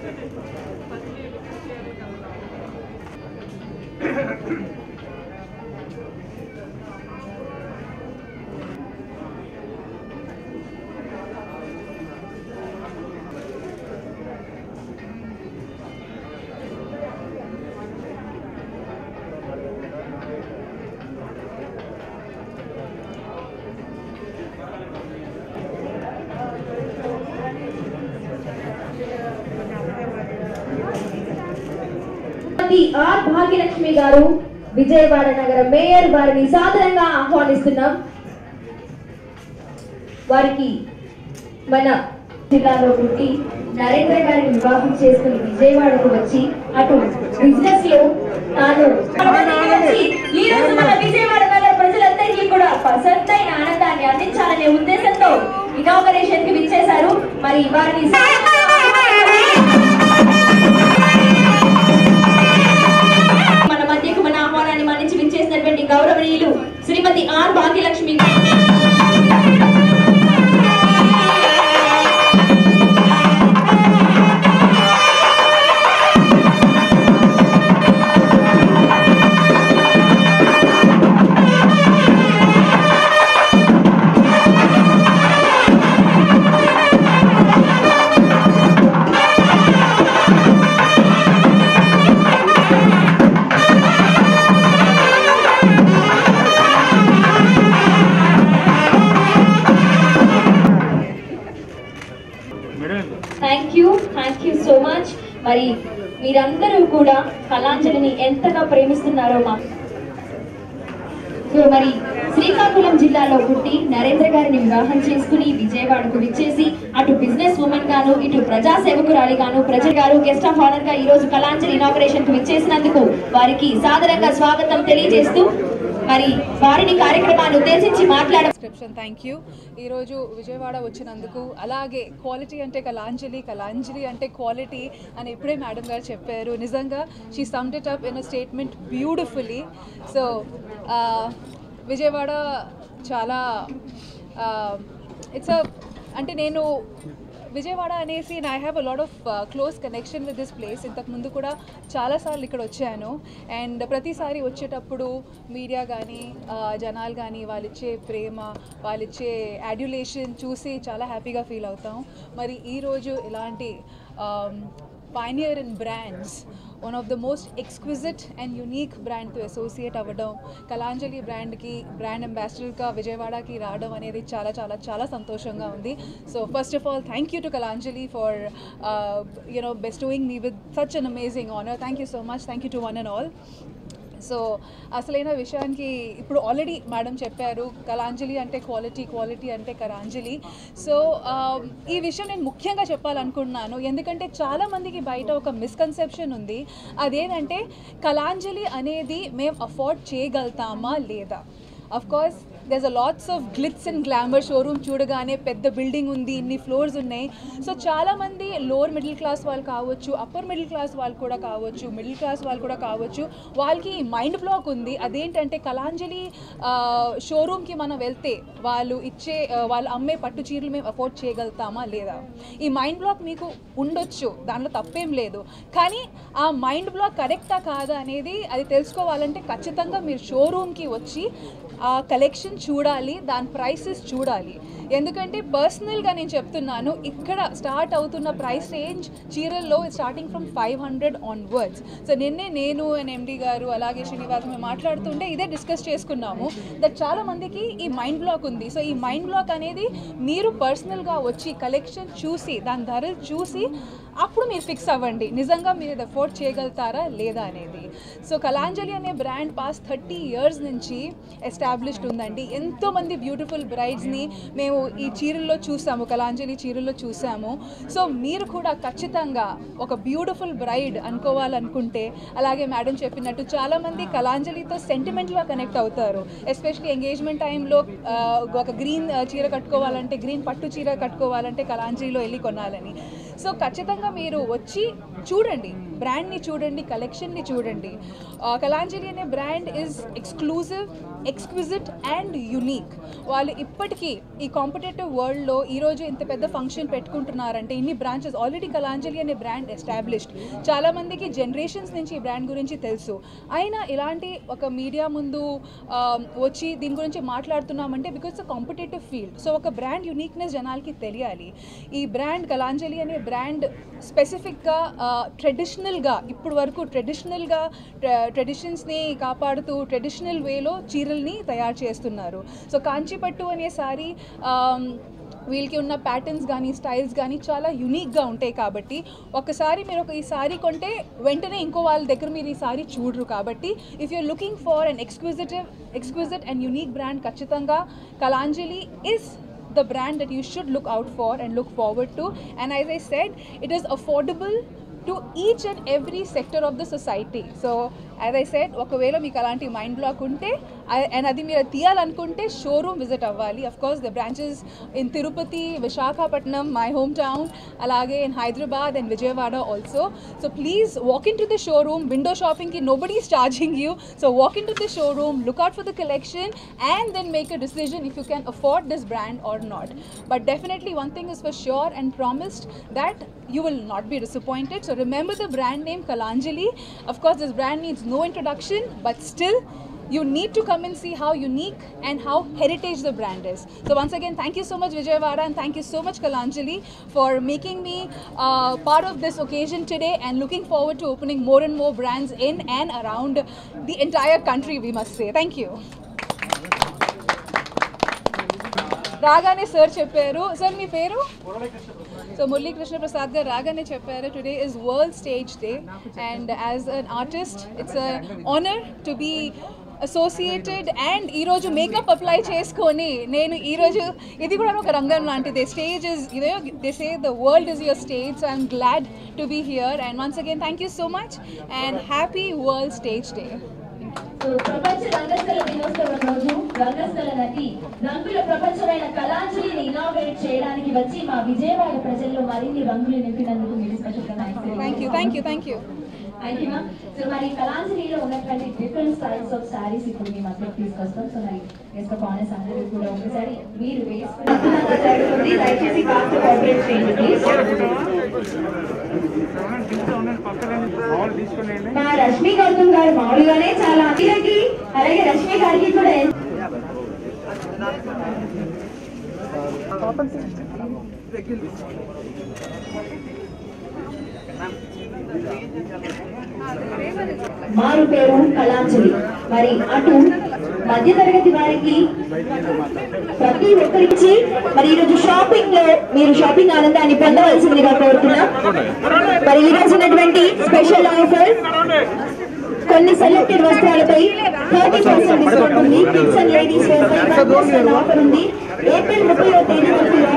శ్రీమతి R Bhagyalakshmi గారు విజయవాడ నగర mayor వారిని సాదరంగా ఆహ్వానిస్తున్నాం వారికి మన జిల్లాలో పుట్టి నరేంద్ర గారిని వివాహం చేసుకుని విజయవాడకు వచ్చి అటు బిజినెస్ లో తాను వచ్చి ఈ రోజు మన విజయవాడ నగర ప్రజలందరికీ కూడా పసంతైన ఆనందాన్ని అందించాలనే ఉద్దేశంతో ఇనాగరేషన్ కి విచ్చేశారు మరి వారిని సాదరంగా మన మధ్యకు మన ఆహ్వానాన్ని మన్నించి విచ్చేసినటువంటి గౌరవనీయులు Shrimati R Bhagyalakshmi thank you thank you so much మరి మీరందరూ కూడా కళాంజలిని ఎంతగా ప్రేమిస్తున్నారో మా సో మరి శ్రీకాకుళం జిల్లాలో పుట్టి నరేంద్ర గారిని వివాహం చేసుకుని విజయవాడకు విచ్చేసి అటు బిజినెస్ ఉమెన్ గాను ఇటు ప్రజా సేవకురాలి గాను ప్రజల గారు గెస్ట్ ఆఫ్ ఆనర్ గా ఈ రోజు కళాంజలి ఇనాగరేషన్ కు విచ్చేసినందుకు వారికి సాదరంగా స్వాగతం తెలియజేస్తూ మరి వారిని కార్యక్రమాన్ని ఉద్దేశించి మాట్లాడ డిస్క్రిప్షన్ థ్యాంక్ యూ ఈరోజు విజయవాడ వచ్చినందుకు అలాగే క్వాలిటీ అంటే కలాంజలి కలాంజలి అంటే క్వాలిటీ అని ఇప్పుడే మేడం గారు చెప్పారు నిజంగా she summed it up in a statement beautifully so Vijayawada చాలా ఇట్స్ అ అంటే నేను విజయవాడ అనేసి I have a lot of close connection with this place ఇంతకు ముందు కూడా చాలాసార్లు ఇక్కడ వచ్చాను అండ్ ప్రతిసారి వచ్చేటప్పుడు మీడియా కానీ జనాలు కానీ వాళ్ళిచ్చే ప్రేమ వాళ్ళిచ్చే అడ్యులేషన్ చూసి చాలా హ్యాపీగా ఫీల్ అవుతాం మరి ఈరోజు ఇలాంటి pioneer in brands one of the most exquisite and unique బ్రాండ్తో అసోసియేట్ అవ్వడం కలాంజలి బ్రాండ్కి బ్రాండ్ అంబాసిడర్గా విజయవాడకి రావడం అనేది చాలా చాలా చాలా సంతోషంగా ఉంది so first of all thank you to Kalanjali for you know bestowing me with such an amazing honour thank you so much thank you to one and all so అసలైన విషయానికి ఇప్పుడు ఆల్రెడీ మేడం చెప్పారు కలాంజలి అంటే క్వాలిటీ క్వాలిటీ అంటే కరాంజలి so ఈ విషయం నేను ముఖ్యంగా చెప్పాలనుకుంటున్నాను ఎందుకంటే చాలామందికి బయట ఒక మిస్కన్సెప్షన్ ఉంది అదేంటంటే కలాంజలి అనేది మేము అఫోర్డ్ చేయగలుగుతామా లేదా of course there's a lots of glitz and glamour showroom చూడగానే పెద్ద బిల్డింగ్ ఉంది ఇన్ని ఫ్లోర్స్ ఉన్నాయి సో చాలామంది లోవర్ మిడిల్ క్లాస్ వాళ్ళు కావచ్చు అప్పర్ మిడిల్ క్లాస్ వాళ్ళు కూడా కావచ్చు మిడిల్ క్లాస్ వాళ్ళు కూడా కావచ్చు వాళ్ళకి మైండ్ బ్లాక్ ఉంది అదేంటంటే కలాంజలి షోరూమ్కి మనం వెళ్తే వాళ్ళు ఇచ్చే ఆ, వాళ్ళు అమ్మే పట్టు చీరలు మేము అఫోర్డ్ చేయగలుగుతామా లేదా ఈ మైండ్ బ్లాక్ మీకు ఉండొచ్చు దాంట్లో తప్పేం లేదు కానీ ఆ మైండ్ బ్లాక్ కరెక్టా కాదా అనేది అది తెలుసుకోవాలంటే ఖచ్చితంగా మీరు షోరూమ్కి వచ్చి ఆ కలెక్షన్ చూడాలి దాని ప్రైసెస్ చూడాలి ఎందుకంటే పర్సనల్గా నేను చెప్తున్నాను ఇక్కడ స్టార్ట్ అవుతున్న ప్రైస్ రేంజ్ చీరల్లో starting from five hundred onwards so నిన్నే నేను అండ్ ఎండి గారు అలాగే శ్రీనివాస్ మేము మాట్లాడుతుంటే ఇదే డిస్కస్ చేసుకున్నాము దట్ చాలా మందికి ఈ మైండ్ బ్లాక్ ఉంది సో ఈ మైండ్ బ్లాక్ అనేది మీరు పర్సనల్గా వచ్చి కలెక్షన్ చూసి దాని ధరలు చూసి అప్పుడు మీరు ఫిక్స్ అవ్వండి నిజంగా మీరు ఇది అఫోర్డ్ చేయగలుగుతారా లేదా అనేది సో కలాంజలి అనే బ్రాండ్ పాస్ థర్టీ ఇయర్స్ నుంచి ఎస్టాబ్లిష్డ్ ఉందండి ఎంతోమంది బ్యూటిఫుల్ బ్రైడ్స్ని మేము ఈ చీరల్లో చూసాము కలాంజలి చీరల్లో చూసాము సో మీరు కూడా ఖచ్చితంగా ఒక బ్యూటిఫుల్ బ్రైడ్ అనుకోవాలనుకుంటే అలాగే మేడం చెప్పినట్టు చాలామంది కలాంజలితో సెంటిమెంట్గా కనెక్ట్ అవుతారు ఎస్పెషలీ ఎంగేజ్మెంట్ టైంలో ఒక గ్రీన్ చీర కట్టుకోవాలంటే గ్రీన్ పట్టు చీర కట్టుకోవాలంటే కలాంజలిలో వెళ్ళి కొనాలని సో ఖచ్చితంగా మీరు వచ్చి చూడండి బ్రాండ్ని చూడండి కలెక్షన్ని చూడండి ఆ, కలాంజలి అనే brand is exclusive exquisite and unique వాళ్ళు ఇప్పటికీ ఈ కాంపిటేటివ్ వరల్డ్లో ఈరోజు ఇంత పెద్ద ఫంక్షన్ పెట్టుకుంటున్నారంటే ఇన్ని బ్రాంచెస్ ఆల్రెడీ కలాంజలి అనే బ్రాండ్ ఎస్టాబ్లిష్డ్ చాలామందికి జనరేషన్స్ నుంచి ఈ బ్రాండ్ గురించి తెలుసు అయినా ఇలాంటి ఒక మీడియా ముందు ఆ, వచ్చి దీని గురించి మాట్లాడుతున్నామంటే బికాస్ కాంపిటేటివ్ ఫీల్డ్ సో ఒక బ్రాండ్ యునీక్నెస్ జనాలకి తెలియాలి ఈ బ్రాండ్ కలాంజలి అనే బ్రాండ్ స్పెసిఫిక్గా ట్రెడిషనల్గా ఇప్పుడు వరకు ట్రెడిషనల్గా ట్రెడిషన్స్ని కాపాడుతూ ట్రెడిషనల్ వేలో చీరల్ని తయారు చేస్తున్నారు సో కాంచీపట్టు అనే సారీ వీళ్ళకి ఉన్న ప్యాటర్న్స్ కానీ స్టైల్స్ కానీ చాలా యునీక్గా ఉంటాయి కాబట్టి ఒకసారి మీరు ఒక ఈ సారీ కొంటే వెంటనే ఇంకో వాళ్ళ దగ్గర మీరు ఈ సారీ చూడరు కాబట్టి if you're looking for an exquisitive exquisite and unique brand ఖచ్చితంగా Kalanjali is the brand that you should look out for and look forward to. And as I said, it is affordable to each and every sector of the society. So, as I said, ఒకవేళ మీకు అలాంటి mind block ఉంటే and అది మీరు తీయాలనుకుంటే showroom visit అవ్వాలి of course the branches in Tirupati Visakhapatnam my home town అలాగే in Hyderabad and Vijayawada also so please walk in to the showroom window షాపింగ్కి nobody is charging you so walk in to the showroom look out for the collection and then make a decision if you can afford this brand or not. But definitely, one thing is for sure and promised that you will not be disappointed. So, remember the brand name Kalanjali. Of course, this brand needs no introduction, but still. You need to come and see how unique and how heritage the brand is. So once again, thank you so much Vijayawada and thank you so much Kalanjali for making me uh, part of this occasion today and looking forward to opening more and more brands in and around the entire country. We must say thank you. రాగానే sir చెప్పారు sir మీ పేరు so Murali Krishna Prasad గారు రాగానే చెప్పారు today is world stage day and as an artist it's honour to be associated and ఈరోజు makeup apply చేసుకొని నేను ఈరోజు ఇది కూడా ఒక రంగం లాంటిది స్టేజ్ ఇస్ ఇదే they say the world is your stage so I'm glad to be here and once again thank you so much and happy world stage day so ప్రపంచ రంగస్థల దినోత్సవం రోజు రంగస్థల నటి రంగుల ప్రపంచమైన కళాంజలిని ఇనాగరేట్ చేయడానికి వచ్చి మా విజయవాడ ప్రజల్లో మరిన్ని రంగులు నింపినందుకు మీరు special thank you thank you thank you thank you so మరి కళాంజలిలో ఉన్నటువంటి డిఫరెంట్ స్టైల్స్ ఆఫ్ సారీస్ ఇప్పుడు మీ మధ్యకి తీసుకొస్తాం సో మరి గెస్ట్ ఆఫ్ ఆనర్స్ అందరూ కూడా ఒకసారి మీరు వేసుకున్న జరుగుతుంది దయచేసి కాస్త కోఆపరేట్ చేయండి ప్లీజ్ మా రష్మి గౌతమ్ గారు మామూలుగానే చాలా అందరికి అలాగే రష్మి గారికి కూడా ఎన్- మారు పేరు కళాంజలి మరి అటు మధ్యతరగతి వారికి ప్రతి ఒక్కరికి మరి ఈరోజు షాపింగ్ లో మీరు షాపింగ్ ఆనందాన్ని పొందవలసిందిగా కోరుతున్నాం మరి ఈ రోజు ఉన్నటువంటి స్పెషల్ ఆఫర్ కొన్ని సెలెక్టెడ్ వస్త్రాలపై థర్టీ పర్సెంట్ డిస్కౌంట్ ఉంది kids and ladies wear offer ఉంది ఏప్రిల్ ముప్పై తేదీ వరకు